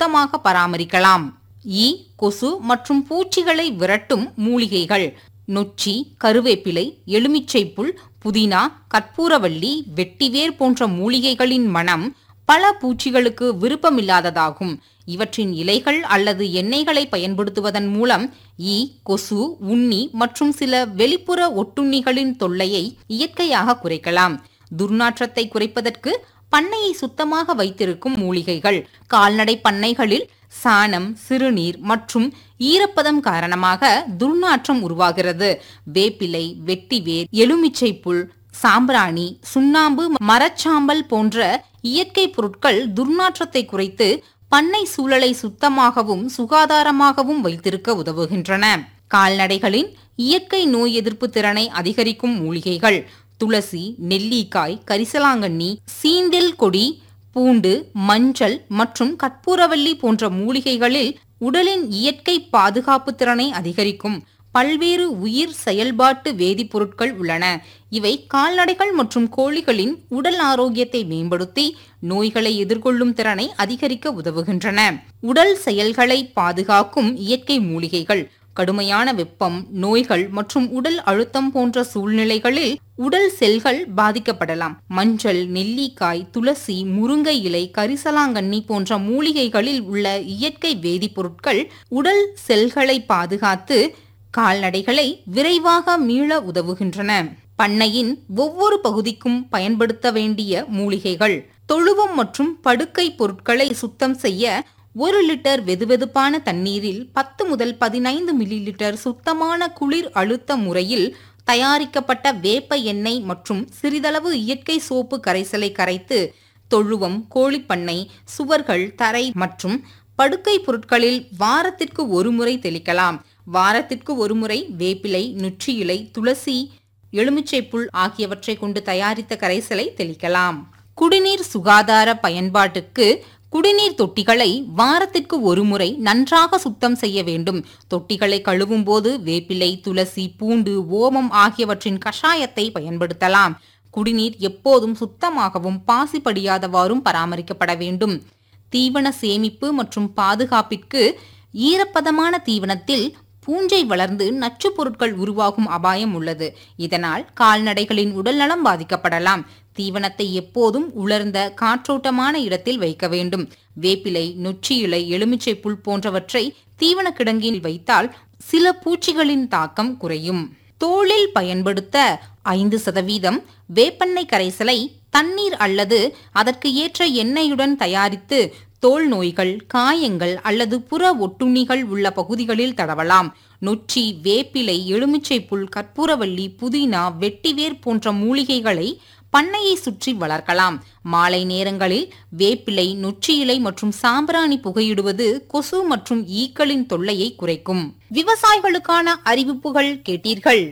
சுத்தமாக பராமரிக்கலாம் ஈ கொசு மற்றும் பூச்சிகளை விரட்டும் மூலிகைகள் நொச்சி கருவேப்பிலை எலுமிச்சை புல் புதினா கற்பூரவள்ளி வெட்டிவேர் போன்ற மூலிகைகளின் மனம் பல பூச்சிகளுக்கு விருப்பமில்லாததாகும் இவற்றின் இலைகள் அல்லது எண்ணெய்களை பயன்படுத்துவதன் மூலம் ஈ கொசு உண்ணி மற்றும் சில வெளிப்புற ஒட்டுண்ணிகளின் தொல்லையை இயற்கையாக குறைக்கலாம் துர்நாற்றத்தை குறைப்பதற்கு பண்ணையை சுத்தமாக வைத்திருக்கும் மூலிகைகள் கால்நடை பண்ணைகளில் சாணம் சிறுநீர் மற்றும் ஈரப்பதம் காரணமாக துர்நாற்றம் உருவாகிறது வேப்பிலை வெட்டிவேர் எலுமிச்சை புல் சாம்பிராணி சுண்ணாம்பு மரச்சாம்பல் போன்ற இயற்கை பொருட்கள் துர்நாற்றத்தை குறைத்து பண்ணை சூழலை சுத்தமாகவும் சுகாதாரமாகவும் வைத்திருக்க உதவுகின்றன கால்நடைகளின் இயற்கை நோய் எதிர்ப்பு திறனை அதிகரிக்கும் மூலிகைகள் துளசி நெல்லிக்காய் கரிசலாங்கண்ணி சீந்தில் கொடி பூண்டு மஞ்சள் மற்றும் கற்பூரவல்லி போன்ற மூலிகைகளில் உடலின் இயற்கை பாதுகாப்பு திறனை அதிகரிக்கும் பல்வேறு உயிர் செயல்பாட்டு வேதிப்பொருட்கள் உள்ளன இவை கால்நடைகள் மற்றும் கோழிகளின் உடல் ஆரோக்கியத்தை மேம்படுத்தி நோய்களை எதிர்கொள்ளும் திறனை அதிகரிக்க உதவுகின்றன உடல் செயல்களை பாதுகாக்கும் இயற்கை மூலிகைகள் கடுமையான வெப்பம் நோய்கள் மற்றும் உடல் அழுத்தம் போன்ற சூழ்நிலைகளில் உடல் செல்கள் பாதிக்கப்படலாம் மஞ்சள் நெல்லிக்காய் துளசி முருங்கை இலை கரிசலாங்கண்ணி போன்ற மூலிகைகளில் உள்ள இயற்கை வேதிப்பொருட்கள் உடல் செல்களை பாதுகாத்து கால்நடைகளை விரைவாக மீள உதவுகின்றன பண்ணையின் ஒவ்வொரு பகுதிக்கும் பயன்படுத்த வேண்டிய மூலிகைகள் தொழுவம் மற்றும் படுக்கை பொருட்களை சுத்தம் செய்ய ஒரு லிட்டர் வெதுவெதுப்பான தண்ணீரில் பத்து முதல் பதினைந்து மில்லி லிட்டர் சுத்தமான குளிர் அழுத்த முறையில் தயாரிக்கப்பட்ட வேப்ப எண்ணெய் மற்றும் சிறிதளவு இயற்கை சோப்பு கரைசலை கரைத்து தொழுவம் கோழிப்பண்ணை சுவர்கள் தரை மற்றும் படுக்கை பொருட்களில் வாரத்திற்கு ஒரு முறை தெளிக்கலாம் வாரத்திற்கு ஒருமுறை வேப்பிலை நுச்சி இலை துளசி எலுமிச்சை புல் ஆகியவற்றை கொண்டு தயாரித்த கரைசலை தெளிக்கலாம் குடிநீர் சுகாதார பயன்பாட்டுக்கு குடிநீர் தொட்டிகளை வாரத்திற்கு ஒருமுறை நன்றாக சுத்தம் செய்ய வேண்டும் தொட்டிகளை கழுவும் போது வேப்பிலை துளசி பூண்டு ஓமம் ஆகியவற்றின் கஷாயத்தை பயன்படுத்தலாம் குடிநீர் எப்போதும் சுத்தமாகவும் பாசி படியாதவாறும் பராமரிக்கப்பட வேண்டும் தீவன சேமிப்பு மற்றும் பாதுகாப்பிற்கு ஈரப்பதமான தீவனத்தில் பூஞ்சை வளர்ந்து நச்சுப் பொருட்கள் உருவாகும் அபாயம் உள்ளது இதனால் கால்நடைகளின் உடல்நலம் பாதிக்கப்படலாம் தீவனத்தை எப்போதும் உலர்ந்த காற்றோட்டமான இடத்தில் வைக்க வேண்டும் வேப்பிலை நொச்சி இலை எலுமிச்சை புல் போன்றவற்றை தீவன கிடங்கில் வைத்தால் சில பூச்சிகளின் தாக்கம் குறையும் தோலில் பயன்படுத்த ஐந்து சதவீதம் வேப்பெண்ணெய் கரைசலை தண்ணீர் அல்லது அதற்கு ஏற்ற எண்ணெயுடன் தயாரித்து தோல் நோய்கள் காயங்கள் அல்லது புற ஒட்டுண்ணிகள் உள்ள பகுதிகளில் தடவலாம் நொச்சி வேப்பிலை எலுமிச்சை புல் கற்பூரவள்ளி புதினா வெட்டிவேர் போன்ற மூலிகைகளை பண்ணையை சுற்றி வளர்க்கலாம் மாலை நேரங்களில் வேப்பிலை நொச்சி இலை மற்றும் சாம்பிராணி புகையிடுவது கொசு மற்றும் ஈக்களின் தொல்லையை குறைக்கும் விவசாயிகளுக்கான அறிவிப்புகள் கேட்டீர்கள்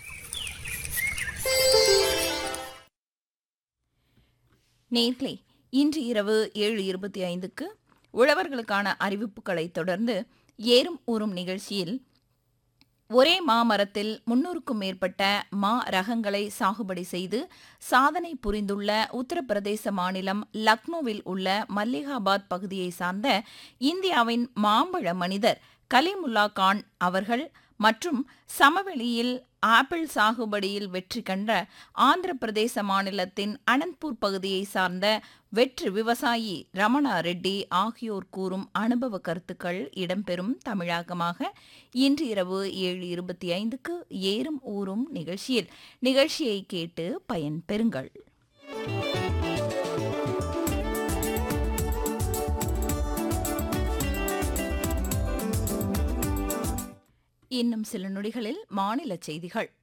நேர்களே இன்று இரவு ஏழு இருபத்தி ஐந்துக்கு உழவர்களுக்கான அறிவிப்புகளை தொடர்ந்து ஏறும் ஊறும் நிகழ்ச்சியில் ஒரே மாமரத்தில் முன்னூறுக்கும் மேற்பட்ட மா ரகங்களை சாகுபடி செய்து சாதனை புரிந்துள்ள உத்தரப்பிரதேச மாநிலம் லக்னோவில் உள்ள மல்லிகாபாத் பகுதியை சார்ந்த இந்தியாவின் மாம்பழ மனிதர் கலிமுல்லா கான் அவர்கள் மற்றும் சமவெளியில் ஆப்பிள் சாகுபடியில் வெற்றி கண்ட ஆந்திர பிரதேச மாநிலத்தின் அனந்த்பூர் பகுதியை சார்ந்த வெற்றி விவசாயி ரமணா ரெட்டி ஆகியோர் கூறும் அனுபவ கருத்துக்கள் இடம்பெறும் தமிழாக்கமாக இன்று இரவு ஏழு இருபத்தி ஐந்துக்கு ஏறும் ஊறும் நிகழ்ச்சியில் நிகழ்ச்சியை கேட்டு பயன் பெறுங்கள் இன்னும் சில நொடிகளில் மாநில செய்திகள்